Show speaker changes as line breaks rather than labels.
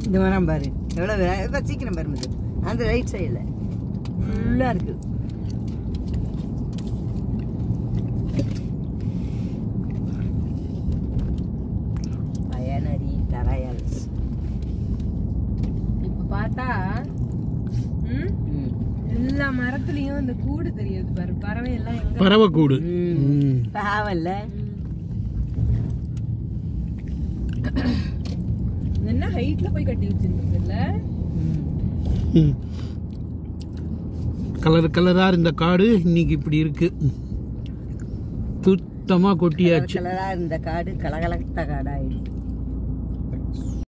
இந்த மரம் பாரு எவ்வளோ இப்போ சீக்கிரம் பாரு இது அந்த ரைட் சைடில் ஃபுல்லாக இருக்கு பயனரி டரையல்ஸ்
இப்ப பார்த்தா ம், எல்லா மரத்துலயும் இந்த கூடு தெரியுது பாரு பறவை எல்லாம் எங்க
பறவைக்கூடு ம்.
பாவல்ல
இது என்ன ஹைட்ல போய் கட்டி வச்சிருந்ததுல
ம். கலர் கலரா இருந்த காடு இன்னைக்கு இப்படி இருக்கு சுத்தமா கொட்டியாச்சு
கலராக இருந்த காடு கலகலத்த காடாயிடுச்சு